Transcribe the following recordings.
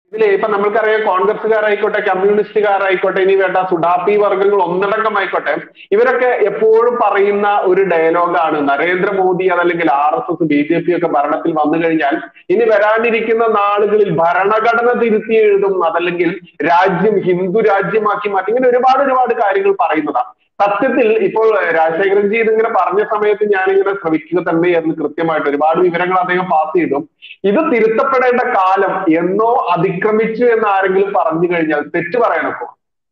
ഇതില് ഇപ്പൊ നമ്മൾക്കറിയാം കോൺഗ്രസ്സുകാരായിക്കോട്ടെ കമ്മ്യൂണിസ്റ്റുകാരായിക്കോട്ടെ ഇനി വേണ്ട സുഡാപ്പി വർഗങ്ങൾ ഒന്നടങ്കമായിക്കോട്ടെ ഇവരൊക്കെ എപ്പോഴും പറയുന്ന ഒരു ഡയലോഗാണ് നരേന്ദ്രമോദി അതല്ലെങ്കിൽ R S S B J P ഒക്കെ ഭരണത്തിൽ വന്നു കഴിഞ്ഞാൽ ഇനി വരാനിരിക്കുന്ന നാളുകളിൽ ഭരണഘടന തിരുത്തി എഴുതും അതല്ലെങ്കിൽ രാജ്യം ഹിന്ദു രാജ്യമാക്കി മാറ്റി ഇങ്ങനെ ഒരുപാട് ഒരുപാട് കാര്യങ്ങൾ പറയുന്നതാണ് സത്യത്തിൽ ഇപ്പോൾ രാജശേഖരൻജി ഇതിങ്ങനെ പറഞ്ഞ സമയത്ത് ഞാനിങ്ങനെ ശ്രമിക്കുക തന്നെയായിരുന്നു കൃത്യമായിട്ട് ഒരുപാട് വിവരങ്ങൾ അദ്ദേഹം പാസ് ചെയ്തു ഇത് തിരുത്തപ്പെടേണ്ട കാലം എന്നോ അതിക്രമിച്ചു എന്ന് ആരെങ്കിലും പറഞ്ഞു കഴിഞ്ഞാൽ തെറ്റ് പറയണപ്പോ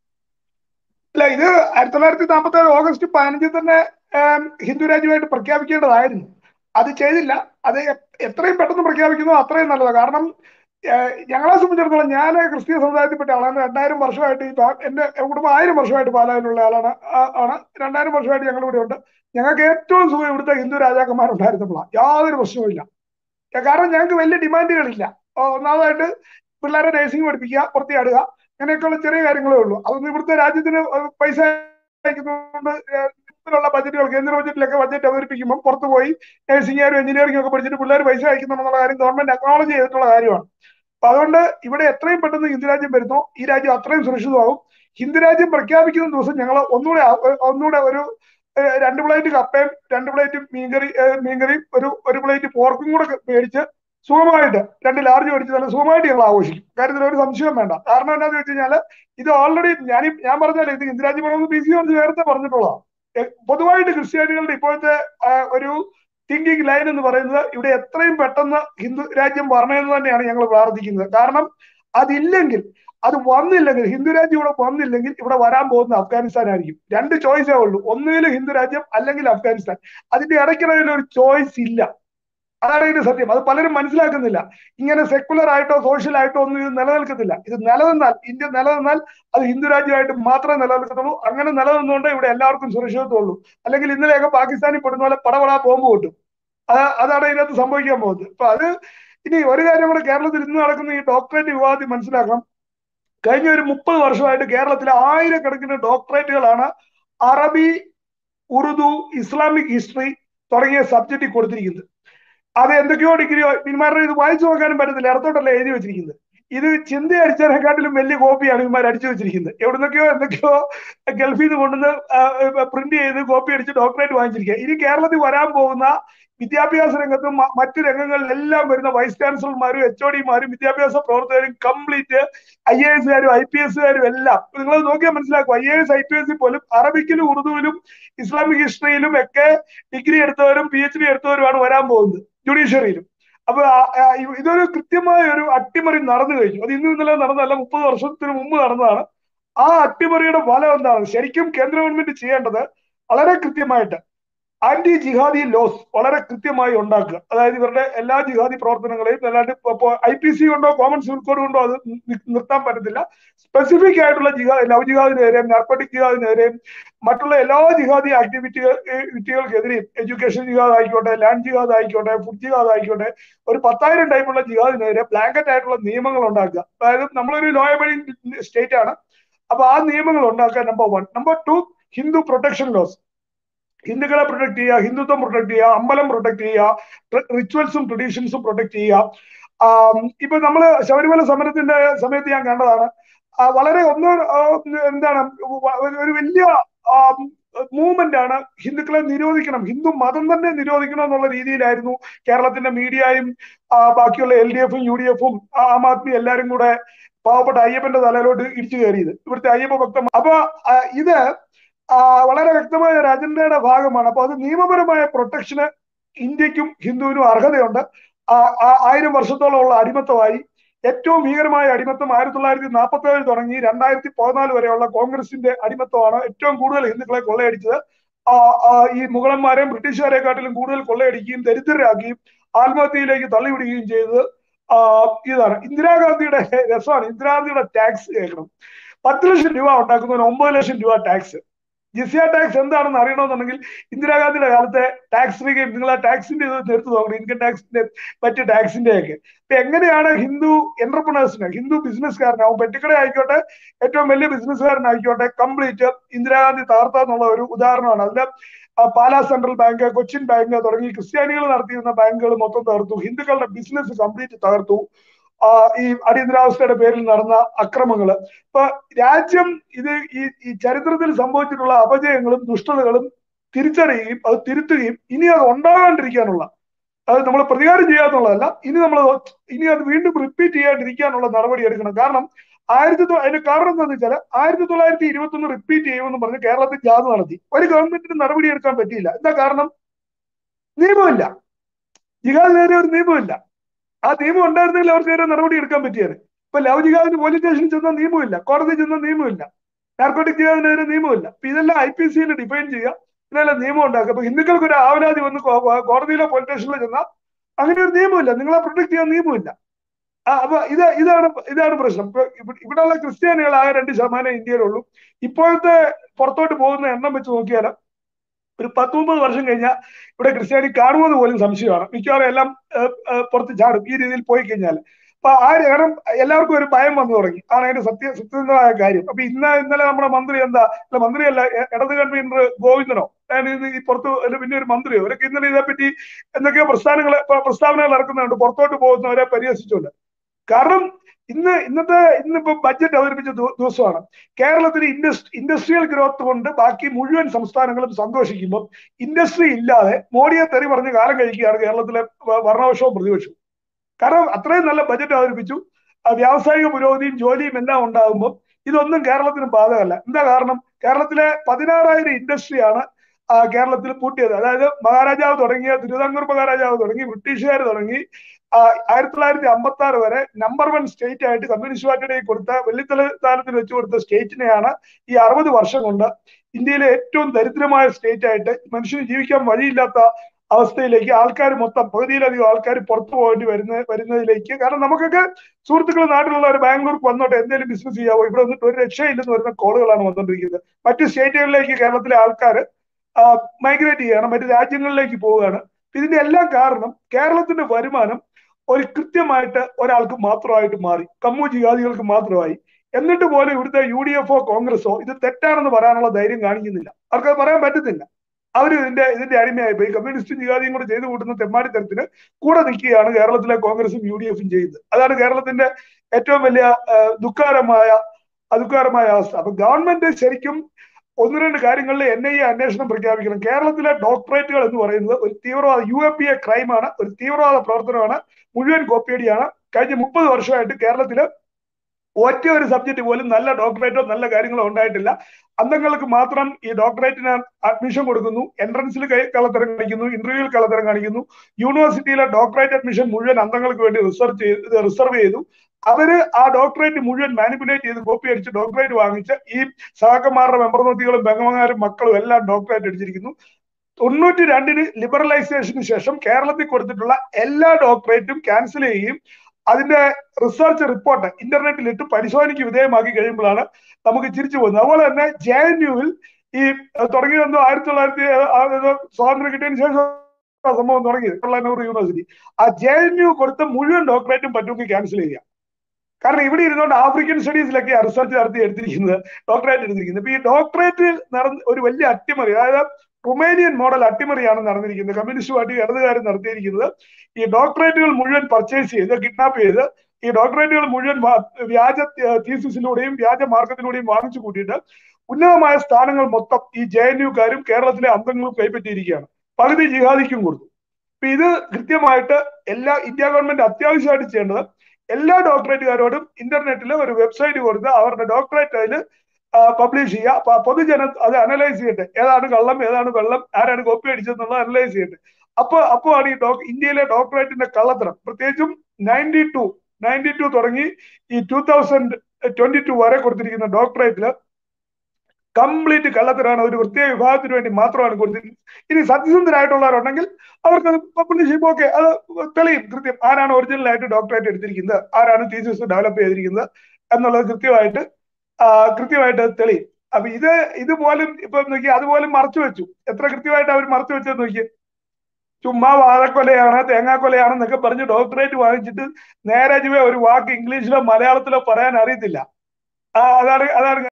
അല്ല ഇത് ആയിരത്തി തൊള്ളായിരത്തി നാൽപ്പത്തി ഏഴ് ഓഗസ്റ്റ് പതിനഞ്ചിൽ തന്നെ ഹിന്ദു രാജ്യമായിട്ട് പ്രഖ്യാപിക്കേണ്ടതായിരുന്നു അത് ചെയ്തില്ല അത് എത്രയും പെട്ടെന്ന് പ്രഖ്യാപിക്കുന്നു അത്രയും നല്ലതാണ് കാരണം ഞങ്ങളെ സംബന്ധിച്ചിടത്തോളം ഞാൻ ക്രിസ്തീയ സമുദായത്തിൽപ്പെട്ട ആളാണ് രണ്ടായിരം വർഷമായിട്ട് ഈ എന്റെ കുടുംബം ആയിരം വർഷമായിട്ട് പാലായിലുള്ള ആളാണ് ആണ് രണ്ടായിരം വർഷമായിട്ട് ഞങ്ങൾ ഇവിടെ ഉണ്ട് ഞങ്ങൾക്ക് ഏറ്റവും സുഖം ഇവിടുത്തെ ഹിന്ദു രാജാക്കന്മാരുണ്ടായിരുന്നപ്പോഴാണ് യാതൊരു പ്രശ്നവുമില്ല കാരണം ഞങ്ങൾക്ക് വലിയ ഡിമാൻഡുകളില്ല ഒന്നാമതായിട്ട് പിള്ളേരെ നഴ്സിംഗ് പഠിപ്പിക്കുക പുറത്തിയാടുക അങ്ങനെയൊക്കെയുള്ള ചെറിയ കാര്യങ്ങളേ ഉള്ളൂ അതൊന്നും ഇവിടുത്തെ രാജ്യത്തിന് പൈസ അയക്കുന്നതുകൊണ്ട് ഇത്തരത്തിലുള്ള ബജറ്റുകൾ കേന്ദ്ര ബജറ്റിലൊക്കെ ബജറ്റ് അവതരിപ്പിക്കുമ്പോൾ പുറത്തു പോയി നഴ്സിംഗുകാരും എഞ്ചിനീയറിംഗും ഒക്കെ പഠിച്ചിട്ട് പിള്ളേർ പൈസ അയക്കുന്നുണ്ടെന്നുള്ള കാര്യം ഗവൺമെന്റ് അക്നോളജ് ചെയ്തിട്ടുള്ള കാര്യമാണ് അപ്പൊ അതുകൊണ്ട് ഇവിടെ എത്രയും പെട്ടെന്ന് ഹിന്ദു രാജ്യം വരുന്നോ ഈ രാജ്യം അത്രയും സുരക്ഷിതമാകും ഹിന്ദു രാജ്യം പ്രഖ്യാപിക്കുന്ന ദിവസം ഞങ്ങൾ ഒന്നുകൂടെ ഒന്നുകൂടെ ഒരു രണ്ട് പ്ലേറ്റ് കപ്പയും രണ്ട് പ്ലേറ്റ് മീൻകറി മീൻകറിയും ഒരു ഒരു പ്ലേറ്റ് പോർക്കും കൂടെ മേടിച്ച് സുഖമായിട്ട് രണ്ട് ലാർജ് മേടിച്ച് നല്ല സുഖമായിട്ട് ഞങ്ങൾ ആഘോഷിക്കും കാര്യത്തിൽ ഒരു സംശയം വേണ്ട കാരണം എന്താണെന്ന് വെച്ച് കഴിഞ്ഞാൽ ഇത് ഓൾറെഡി ഞാൻ ഞാൻ പറഞ്ഞാൽ ഇത് ഹിന്ദു രാജ്യം വേണമെന്ന് പി സി നേരത്തെ പറഞ്ഞിട്ടുള്ളതാണ് പൊതുവായിട്ട് ക്രിസ്ത്യാനികളുടെ ഇപ്പോഴത്തെ ഒരു തിങ്കിങ് ലൈൻ എന്ന് പറയുന്നത് ഇവിടെ എത്രയും പെട്ടെന്ന് ഹിന്ദു രാജ്യം വരണമെന്ന് തന്നെയാണ് ഞങ്ങൾ പ്രാർത്ഥിക്കുന്നത് കാരണം അതില്ലെങ്കിൽ അത് വന്നില്ലെങ്കിൽ ഹിന്ദു രാജ്യം ഇവിടെ വന്നില്ലെങ്കിൽ ഇവിടെ വരാൻ പോകുന്ന അഫ്ഗാനിസ്ഥാൻ ആയിരിക്കും രണ്ട് ചോയ്സേ ഉള്ളൂ ഒന്നുകിൽ ഹിന്ദു രാജ്യം അല്ലെങ്കിൽ അഫ്ഗാനിസ്ഥാൻ അതിന്റെ ഇടയ്ക്കിടയിൽ ഒരു ചോയ്സ് ഇല്ല അതാണ് ഇതിന്റെ സത്യം അത് പലരും മനസ്സിലാക്കുന്നില്ല ഇങ്ങനെ സെക്കുലർ ആയിട്ടോ സോഷ്യൽ ആയിട്ടോ ഒന്നും ഇത് നിലനിൽക്കത്തില്ല ഇത് നിലനിന്നാൽ ഇന്ത്യ നിലനിന്നാൽ അത് ഹിന്ദു രാജ്യമായിട്ട് മാത്രമേ നിലനിൽക്കത്തുള്ളൂ അങ്ങനെ നിലനിന്നുകൊണ്ട് ഇവിടെ എല്ലാവർക്കും സുരക്ഷിതത്വമുള്ളൂ അല്ലെങ്കിൽ ഇന്നലെയൊക്കെ പാകിസ്ഥാനിൽ പെടുന്ന പോലെ പടപടാ ബോംബ് കിട്ടും അത് അതാണ് ഇതിനകത്ത് സംഭവിക്കാൻ പോകുന്നത് അപ്പൊ അത് ഇനി ഒരു കാര്യം കൂടെ കേരളത്തിൽ ഇന്ന് നടക്കുന്ന ഈ ഡോക്ടറേറ്റ് വിവാദത്തിൽ മനസ്സിലാക്കാം കഴിഞ്ഞ ഒരു മുപ്പത് വർഷമായിട്ട് കേരളത്തിലെ ആയിരക്കണക്കിന് ഡോക്ടറേറ്റുകളാണ് അറബി ഉറുദു ഇസ്ലാമിക് ഹിസ്റ്ററി തുടങ്ങിയ സബ്ജക്റ്റിൽ കൊടുത്തിരിക്കുന്നത് അത് എന്തൊക്കെയോ ഡിഗ്രിയോ ഇവന്മാരുടെ ഇത് വായിച്ചു നോക്കാനും പറ്റത്തില്ല ഇടത്തോട്ടല്ല എഴുതി വെച്ചിരിക്കുന്നത് ഇത് ചിന്ത അടിച്ചതിനെക്കാട്ടിലും വലിയ കോപ്പിയാണ് ഇവന്മാർ അടിച്ചു വെച്ചിരിക്കുന്നത് എവിടുന്നൊക്കെയോ എന്തൊക്കെയോ ഗൾഫിൽ നിന്ന് കൊണ്ടുവന്ന് പ്രിന്റ് ചെയ്ത് കോപ്പി അടിച്ച് ഡോക്ടറേറ്റ് വാങ്ങിച്ചിരിക്കുക ഇനി കേരളത്തിൽ വരാൻ പോകുന്ന വിദ്യാഭ്യാസ രംഗത്തും മറ്റു രംഗങ്ങളിലെല്ലാം വരുന്ന വൈസ് ചാൻസലർമാരും എച്ച് ഒ ഡിമാരും വിദ്യാഭ്യാസ പ്രവർത്തകരും കംപ്ലീറ്റ് ഐ എ എസുകാരും ഐ പി എസുകാരും എല്ലാം നിങ്ങൾ നോക്കിയാൽ മനസ്സിലാക്കും I A S I P എസിൽ പോലും അറബിക്കിലും ഉറുദുവിലും ഇസ്ലാമിക് ഹിസ്റ്ററിയിലും ഒക്കെ ഡിഗ്രി എടുത്തവരും പി എച്ച് ഡി എടുത്തവരുമാണ് വരാൻ പോകുന്നത് ജുഡീഷ്യറിയിലും അപ്പൊ ഇതൊരു കൃത്യമായ ഒരു അട്ടിമറി നടന്നു കഴിഞ്ഞു അത് ഇന്ന് ഇന്നലെ നടന്നതല്ല മുപ്പത് വർഷത്തിന് മുമ്പ് നടന്നതാണ് ആ അട്ടിമറിയുടെ ഫലം എന്താണ് ശരിക്കും കേന്ദ്ര ഗവൺമെന്റ് ചെയ്യേണ്ടത് വളരെ കൃത്യമായിട്ട് ആന്റി ജിഹാദി ലോസ് വളരെ കൃത്യമായി ഉണ്ടാക്കുക അതായത് ഇവരുടെ എല്ലാ ജിഹാദി പ്രവർത്തനങ്ങളെയും അല്ലാണ്ട് ഐ പി സി കൊണ്ടോ കോമൺ സിവിൽ കോഡ് കൊണ്ടോ അത് നിർത്താൻ പറ്റത്തില്ല സ്പെസിഫിക് ആയിട്ടുള്ള ജിഹാ ലവ് ജിഹാദിനെതിരെയും നാർക്കോട്ടിക് ജിഹാദിനെതിരെയും മറ്റുള്ള എല്ലാ ജിഹാദി ആക്ടിവിറ്റികൾ ആക്ടിവിറ്റികൾക്കെതിരെയും എഡ്യൂക്കേഷൻ ജിഹാദ് ആയിക്കോട്ടെ ലാൻഡ് ജിഹാദ് ആയിക്കോട്ടെ ഫുഡ് ജിഹാദ് ആയിക്കോട്ടെ ഒരു പത്തായിരം ടൈപ്പുള്ള ജിഹാദിനെതിരെ ബ്ലാങ്കറ്റ് ആയിട്ടുള്ള നിയമങ്ങൾ ഉണ്ടാക്കുക അതായത് നമ്മളൊരു ലോ എബൈഡിങ് സ്റ്റേറ്റ് ആണ് അപ്പൊ ആ നിയമങ്ങൾ ഉണ്ടാക്കുക number one number two Hindu protection laws ഹിന്ദുക്കളെ പ്രൊട്ടക്ട് ചെയ്യുക ഹിന്ദുത്വം പ്രൊട്ടക്ട് ചെയ്യുക അമ്പലം പ്രൊട്ടക്ട് ചെയ്യുക റിച്വൽസും ട്രഡീഷൻസും പ്രൊട്ടക്ട് ചെയ്യുക ഇപ്പൊ നമ്മള് ശബരിമല സമരത്തിന്റെ സമയത്ത് ഞാൻ കണ്ടതാണ് വളരെ ഒന്ന് എന്താണ് ഒരു വലിയ മൂവ്മെന്റ് ആണ് ഹിന്ദുക്കളെ നിരോധിക്കണം ഹിന്ദു മതം തന്നെ നിരോധിക്കണം എന്നുള്ള രീതിയിലായിരുന്നു കേരളത്തിന്റെ മീഡിയയും ബാക്കിയുള്ള എൽ ഡി എഫും യു ഡി എഫും ആം ആദ്മി എല്ലാരും കൂടെ പാവപ്പെട്ട അയ്യപ്പന്റെ തലയിലോട്ട് ഇടിച്ചു കയറിയത് ഇവിടുത്തെ അയ്യപ്പ ഭക്തം അപ്പൊ ഇത് വളരെ വ്യക്തമായ ഒരു അജണ്ടയുടെ ഭാഗമാണ് അപ്പൊ അത് നിയമപരമായ പ്രൊട്ടക്ഷന് ഇന്ത്യക്കും ഹിന്ദുവിനും അർഹതയുണ്ട് ആയിരം വർഷത്തോളം ഉള്ള അടിമത്തമായി ഏറ്റവും ഭീകരമായ അടിമത്തം ആയിരത്തി തൊള്ളായിരത്തി നാൽപ്പത്തി ഏഴ് തുടങ്ങി രണ്ടായിരത്തി പതിനാല് വരെയുള്ള കോൺഗ്രസിന്റെ അടിമത്തമാണ് ഏറ്റവും കൂടുതൽ ഹിന്ദുക്കളെ കൊള്ളയടിച്ചത് ഈ മുഗളന്മാരെയും ബ്രിട്ടീഷുകാരെക്കാട്ടിലും കൂടുതൽ കൊള്ളയടിക്കുകയും ദരിദ്രരാക്കുകയും ആത്മഹത്യയിലേക്ക് തള്ളിവിടുകയും ചെയ്തത് ഇതാണ് ഇന്ദിരാഗാന്ധിയുടെ രസമാണ് ഇന്ദിരാഗാന്ധിയുടെ ടാക്സ് കേൾക്കണം പത്ത് ലക്ഷം രൂപ ഉണ്ടാക്കുന്നതിന് ഒമ്പത് ലക്ഷം രൂപ ടാക്സ് ജിസിയ ടാക്സ് എന്താണെന്ന് അറിയണമെന്നുണ്ടെങ്കിൽ ഇന്ദിരാഗാന്ധിയുടെ കാലത്തെ ടാക്സ് റീഗെയിം നിങ്ങൾ ആ ടാക്സിന്റെ ഇത് തീർത്ത് നോക്കണം ഇൻകം ടാക്സിന്റെ മറ്റ് ടാക്സിന്റെ ഒക്കെ ഇപ്പൊ എങ്ങനെയാണ് ഹിന്ദു എന്റർപ്രണേഴ്സിന് ഹിന്ദു ബിസിനസ്സുകാരനാവും പെട്ടിക്കട ആയിക്കോട്ടെ ഏറ്റവും വലിയ ബിസിനസ്സുകാരനായിക്കോട്ടെ കംപ്ലീറ്റ് ഇന്ദിരാഗാന്ധി താർത്ത എന്നുള്ള ഒരു ഉദാഹരണമാണ് അതിൽ Pala central bank Cochin bank തുടങ്ങി ക്രിസ്ത്യാനികൾ നടത്തിയിരുന്ന ബാങ്കുകൾ മൊത്തം തകർത്തു ഹിന്ദുക്കളുടെ ബിസിനസ് കംപ്ലീറ്റ് തകർത്തു ഈ അടിയന്തരാവസ്ഥയുടെ പേരിൽ നടന്ന അക്രമങ്ങള് ഇപ്പൊ രാജ്യം ഇത് ഈ ഈ ചരിത്രത്തിൽ സംഭവിച്ചിട്ടുള്ള അപജയങ്ങളും ദുഷ്ടതകളും തിരിച്ചറിയുകയും അത് തിരുത്തുകയും ഇനി അത് ഉണ്ടാകാണ്ടിരിക്കാനുള്ള അത് നമ്മൾ പ്രതികാരം ചെയ്യാന്നുള്ളതല്ല ഇനി നമ്മൾ ഇനി അത് വീണ്ടും റിപ്പീറ്റ് ചെയ്യാണ്ടിരിക്കാനുള്ള നടപടി എടുക്കണം കാരണം ആയിരത്തി അതിന്റെ കാരണം എന്താണെന്ന് വെച്ചാൽ ആയിരത്തി തൊള്ളായിരത്തി ഇരുപത്തി ഒന്ന് റിപ്പീറ്റ് ചെയ്യുമെന്ന് പറഞ്ഞ് കേരളത്തിൽ ജാഥ നടത്തി ഒരു ഗവൺമെന്റിന് നടപടി എടുക്കാൻ പറ്റിയില്ല എന്താ കാരണം നിയമമില്ല ജിഹാദിനെതിരെ ഒരു നിയമമില്ല ആ നിയമം ഉണ്ടായിരുന്നെങ്കിൽ അവർക്ക് നേരെ നടപടി എടുക്കാൻ പറ്റിയാണ് ഇപ്പൊ ലവ് ജിഹാദിന് പോലീസ് സ്റ്റേഷനിൽ ചെന്ന നിയമമില്ല കോടതി ചെന്ന നിയമമില്ല നാർക്കോട്ടിക് ജിഹാദിനെതിരെ നിയമമില്ല അപ്പൊ ഇതെല്ലാം ഐ പി സിയിൽ ഡിഫൈൻ ചെയ്യുക ഇതിനെല്ലാം നിയമം ഉണ്ടാക്കുക അപ്പൊ ഹിന്ദുക്കൾക്ക് ഒരു ആവലാതി വന്ന് കോടതിയിലോ പോലീസ് സ്റ്റേഷനിലോ ചെന്നാൽ അങ്ങനെ ഒരു നിയമമില്ല നിങ്ങളെ പ്രൊട്ടക്ട് ചെയ്യാൻ നിയമമില്ല ആ അപ്പൊ ഇത് ഇതാണ് ഇതാണ് പ്രശ്നം ഇപ്പൊ ഇവിടെയുള്ള ക്രിസ്ത്യാനികൾ ആകെ രണ്ട് ശതമാനം ഇന്ത്യയിലുള്ളൂ ഇപ്പോഴത്തെ പുറത്തോട്ട് പോകുന്ന എണ്ണം വെച്ച് നോക്കിയാൽ ഒരു പത്ത് മുപ്പത് വർഷം കഴിഞ്ഞാൽ ഇവിടെ ക്രിസ്ത്യാനി കാണുമെന്ന് പോലും സംശയമാണ് മിക്കവാറും എല്ലാം പുറത്ത് ചാടും ഈ രീതിയിൽ പോയി കഴിഞ്ഞാൽ അപ്പൊ ആ കാരണം എല്ലാവർക്കും ഒരു ഭയം വന്നു തുടങ്ങി ആണ് അതിന്റെ സത്യ സത്യസന്ധമായ കാര്യം അപ്പൊ ഇന്ന് ഇന്നലെ നമ്മുടെ മന്ത്രി എന്താ അല്ല മന്ത്രിയല്ല ഇടത് കൺവീനർ ഗോവിന്ദനോ ഈ പുറത്ത് പിന്നെ ഒരു മന്ത്രിയോ അവരൊക്കെ ഇന്നലെ ഇതേപ്പറ്റി എന്തൊക്കെയോ പ്രസ്ഥാനങ്ങൾ പ്രസ്താവനകൾ ഇറക്കുന്നുണ്ട് പുറത്തോട്ട് പോകുന്നവരെ പരിഹസിച്ചുകൊണ്ട് കാരണം ഇന്ന് ഇന്നത്തെ ഇന്നിപ്പോ ബഡ്ജറ്റ് അവതരിപ്പിച്ച ദിവസമാണ് കേരളത്തിൽ ഇൻഡസ്ട്രി ഇൻഡസ്ട്രിയൽ ഗ്രോത്ത് കൊണ്ട് ബാക്കി മുഴുവൻ സംസ്ഥാനങ്ങളും സന്തോഷിക്കുമ്പോൾ ഇൻഡസ്ട്രി ഇല്ലാതെ മോഡിയെ തെറി പറഞ്ഞ് കാലം കഴിക്കുകയാണ് കേരളത്തിലെ വർണ്ണവശവും പ്രതിപക്ഷവും കാരണം അത്രയും നല്ല ബജറ്റ് അവതരിപ്പിച്ചു വ്യാവസായിക പുരോഗതിയും ജോലിയും എല്ലാം ഉണ്ടാകുമ്പോൾ ഇതൊന്നും കേരളത്തിന് ബാധകമല്ല എന്താ കാരണം കേരളത്തിലെ പതിനാറായിരം ഇൻഡസ്ട്രിയാണ് കേരളത്തിൽ പൂട്ടിയത് അതായത് മഹാരാജാവ് തുടങ്ങിയ തിരുവിതാംകൂർ മഹാരാജാവ് തുടങ്ങി ബ്രിട്ടീഷുകാർ തുടങ്ങി ആയിരത്തി തൊള്ളായിരത്തി അമ്പത്തി ആറ് വരെ നമ്പർ വൺ സ്റ്റേറ്റ് ആയിട്ട് കമ്മ്യൂണിസ്റ്റ് പാർട്ടിയുടെ കൊടുത്ത വെള്ളിത്തലസ്ഥാനത്തിൽ വെച്ച് കൊടുത്ത സ്റ്റേറ്റിനെയാണ് ഈ അറുപത് വർഷം കൊണ്ട് ഇന്ത്യയിലെ ഏറ്റവും ദരിദ്രമായ സ്റ്റേറ്റ് ആയിട്ട് മനുഷ്യന് ജീവിക്കാൻ വഴിയില്ലാത്ത അവസ്ഥയിലേക്ക് ആൾക്കാർ മൊത്തം പകുതിയിലധികം ആൾക്കാർ പുറത്തു പോകേണ്ടി വരുന്ന വരുന്നതിലേക്ക് കാരണം നമുക്കൊക്കെ സുഹൃത്തുക്കൾ നാട്ടിലുള്ളവർ ബാംഗ്ലൂർക്ക് വന്നോട്ടെ എന്തെങ്കിലും ബിസിനസ് ചെയ്യാവോ ഇവിടെ വന്നിട്ട് ഒരു രക്ഷയില്ലെന്ന് വരുന്ന കോളുകളാണ് വന്നുകൊണ്ടിരിക്കുന്നത് മറ്റു സ്റ്റേറ്റുകളിലേക്ക് കേരളത്തിലെ ആൾക്കാർ മൈഗ്രേറ്റ് ചെയ്യണം മറ്റു രാജ്യങ്ങളിലേക്ക് പോവുകയാണ് ഇതിന്റെ എല്ലാം കാരണം കേരളത്തിന്റെ വരുമാനം ഒരു കൃത്യമായിട്ട് ഒരാൾക്ക് മാത്രമായിട്ട് മാറി കമ്മു ജിഹാദികൾക്ക് മാത്രമായി എന്നിട്ട് പോലും ഇവിടുത്തെ യു ഡി എഫോ കോൺഗ്രസോ ഇത് തെറ്റാണെന്ന് പറയാനുള്ള ധൈര്യം കാണിക്കുന്നില്ല അവർക്ക് പറയാൻ പറ്റുന്നില്ല അവർ ഇതിന്റെ ഇതിന്റെ അടിമയായി പോയി കമ്മ്യൂണിസ്റ്റും ജിഹാദിയും കൂടെ ചെയ്തു കൂട്ടുന്ന തെമ്മാടിത്തരത്തിന് കൂടെ നിൽക്കുകയാണ് കേരളത്തിലെ കോൺഗ്രസും യു ഡി എഫും ചെയ്യുന്നത് അതാണ് കേരളത്തിന്റെ ഏറ്റവും വലിയ ദുഃഖകരമായ ദുഃഖകരമായ അവസ്ഥ അപ്പൊ ഗവൺമെന്റ് ശരിക്കും ഒന്ന് രണ്ട് കാര്യങ്ങളിൽ എൻ ഐ എ അന്വേഷണം പ്രഖ്യാപിക്കണം കേരളത്തിലെ ഡോക്ടറേറ്റുകൾ എന്ന് പറയുന്നത് ഒരു തീവ്രവാദ യു എ പി എ ക്രൈമാണ് ഒരു തീവ്രവാദ പ്രവർത്തനമാണ് മുഴുവൻ കോപ്പിയടിയാണ് കഴിഞ്ഞ മുപ്പത് വർഷമായിട്ട് കേരളത്തില് ഒറ്റ ഒരു സബ്ജക്ട് പോലും നല്ല ഡോക്ടറേറ്റോ നല്ല കാര്യങ്ങളോ ഉണ്ടായിട്ടില്ല അംഗങ്ങൾക്ക് മാത്രം ഈ ഡോക്ടറേറ്റിന് അഡ്മിഷൻ കൊടുക്കുന്നു എൻട്രൻസിൽ കള്ളത്തരം കാണിക്കുന്നു ഇന്റർവ്യൂവിൽ കള്ളത്തരം കാണിക്കുന്നു യൂണിവേഴ്സിറ്റിയിലെ ഡോക്ടറേറ്റ് അഡ്മിഷൻ മുഴുവൻ അംഗങ്ങൾക്ക് വേണ്ടി റിസർച്ച് ചെയ്ത് റിസർവ് ചെയ്തു അവര് ആ ഡോക്ടറേറ്റ് മുഴുവൻ മാനിപ്പുലേറ്റ് ചെയ്ത് കോപ്പി അടിച്ച് ഡോക്ടറേറ്റ് വാങ്ങിച്ച് ഈ സഹാക്കന്മാരുടെ മെമ്പർനോട്ടികളും ബംഗമാരും മക്കളും എല്ലാം ഡോക്ടറേറ്റ് അടിച്ചിരിക്കുന്നു തൊണ്ണൂറ്റി രണ്ടിന് ലിബറലൈസേഷന് ശേഷം കേരളത്തിൽ കൊടുത്തിട്ടുള്ള എല്ലാ ഡോക്ടറേറ്റും ക്യാൻസൽ ചെയ്യുകയും അതിന്റെ റിസർച്ച് റിപ്പോർട്ട് ഇന്റർനെറ്റിൽ ഇട്ട് പരിശോധനയ്ക്ക് വിധേയമാക്കി കഴിയുമ്പോഴാണ് നമുക്ക് ചിരിച്ചു പോകുന്നത് അതുപോലെ തന്നെ ജെ എൻ യുവിൽ ഈ തുടങ്ങിയതെന്തോ ആയിരത്തി തൊള്ളായിരത്തി സ്വാതന്ത്ര്യം കിട്ടിയതിന് ശേഷം സംഭവം തുടങ്ങിയത് നെഹ്റു യൂണിവേഴ്സിറ്റി ആ ജെ എൻ യു കൊടുത്ത മുഴുവൻ ഡോക്ടറേറ്റും പറ്റുമെങ്കിൽ ക്യാൻസൽ ചെയ്യുക കാരണം ഇവിടെ ഇരുന്നുകൊണ്ട് ആഫ്രിക്കൻ സ്റ്റഡീസിലൊക്കെ റിസർച്ച് നടത്തി എടുത്തിരിക്കുന്നത് ഡോക്ടറേറ്റ് എടുത്തിരിക്കുന്നത് ഇപ്പൊ ഈ ഡോക്ടറേറ്റിൽ നടന്ന ഒരു വലിയ അട്ടിമറി അതായത് റുമേനിയൻ മോഡൽ അട്ടിമറിയാണ് നടന്നിരിക്കുന്നത് കമ്മ്യൂണിസ്റ്റ് പാർട്ടി ഇടതുകാർ നടത്തിയിരിക്കുന്നത് ഈ ഡോക്ടറേറ്റുകൾ മുഴുവൻ പർച്ചേസ് ചെയ്ത് കിഡ്നാപ്പ് ചെയ്ത് ഈ ഡോക്ടറേറ്റുകൾ മുഴുവൻ വ്യാജ തീസിസിലൂടെയും വ്യാജ മാർഗത്തിലൂടെയും വാങ്ങിച്ചു കൂട്ടിയിട്ട് ഉന്നതമായ സ്ഥാനങ്ങൾ മൊത്തം ഈ ജെ എൻ യുക്കാരും കേരളത്തിലെ അംഗങ്ങളും കൈപ്പറ്റിയിരിക്കുകയാണ് പകുതി ജിഹാദിക്കും കൊടുത്തു അപ്പൊ ഇത് കൃത്യമായിട്ട് എല്ലാ ഇന്ത്യ ഗവൺമെന്റ് അത്യാവശ്യമായിട്ട് ചെയ്യേണ്ടത് എല്ലാ ഡോക്ടറേറ്റുകാരോടും ഇന്റർനെറ്റിൽ ഒരു വെബ്സൈറ്റ് കൊടുത്ത് അവരുടെ ഡോക്ടറേറ്റ് അതിൽ പബ്ലിഷ് ചെയ്യുക പൊതുജന അത് അനലൈസ് ചെയ്യട്ടെ ഏതാണ് കള്ളം ഏതാണ് വെള്ളം ആരാണ് കോപ്പി അടിച്ചതെന്നുള്ളത് അനലൈസ് ചെയ്യട്ടെ അപ്പൊ അപ്പോ ആണ് ഈ ഡോക് ഇന്ത്യയിലെ ഡോക്ടറേറ്റിന്റെ കള്ളത്തരം പ്രത്യേകിച്ചും നയൻറ്റി ടു നയൻറ്റി ടു തുടങ്ങി ഈ ടൂ തൗസൻഡ് ട്വന്റി ടു വരെ കൊടുത്തിരിക്കുന്ന ഡോക്ടറേറ്റില് കംപ്ലീറ്റ് കള്ളത്തരാണ് ഒരു പ്രത്യേക വിഭാഗത്തിന് വേണ്ടി മാത്രമാണ് കൊടുത്തിരിക്കുന്നത് ഇനി സത്യസന്ധരായിട്ടുള്ളവരുണ്ടെങ്കിൽ അവർക്ക് പബ്ലിഷ് ചെയ്യുമ്പോൾ ഓക്കെ അത് തെളിയും കൃത്യം ആരാണ് ഒറിജിനൽ ആയിട്ട് ഡോക്ടറേറ്റ് എടുത്തിരിക്കുന്നത് ആരാണ് തീസിസ് ഡെവലപ്പ് ചെയ്തിരിക്കുന്നത് എന്നുള്ളത് കൃത്യമായിട്ട് കൃത്യമായിട്ട് തെളിയും അപ്പൊ ഇത് ഇതുപോലും ഇപ്പൊ നോക്കി അതുപോലും മറച്ചു വെച്ചു എത്ര കൃത്യമായിട്ട് അവർ മറച്ചു വെച്ചെന്ന് നോക്കി ചുമ്മാ വാഴക്കൊലയാണ് തേങ്ങാക്കൊലയാണെന്നൊക്കെ പറഞ്ഞ് ഡോക്ടറേറ്റ് വാങ്ങിച്ചിട്ട് നേരെ ചുവ ഒരു വാക്ക് ഇംഗ്ലീഷിലോ മലയാളത്തിലോ പറയാൻ അറിയത്തില്ല അതാണ് അതാണ്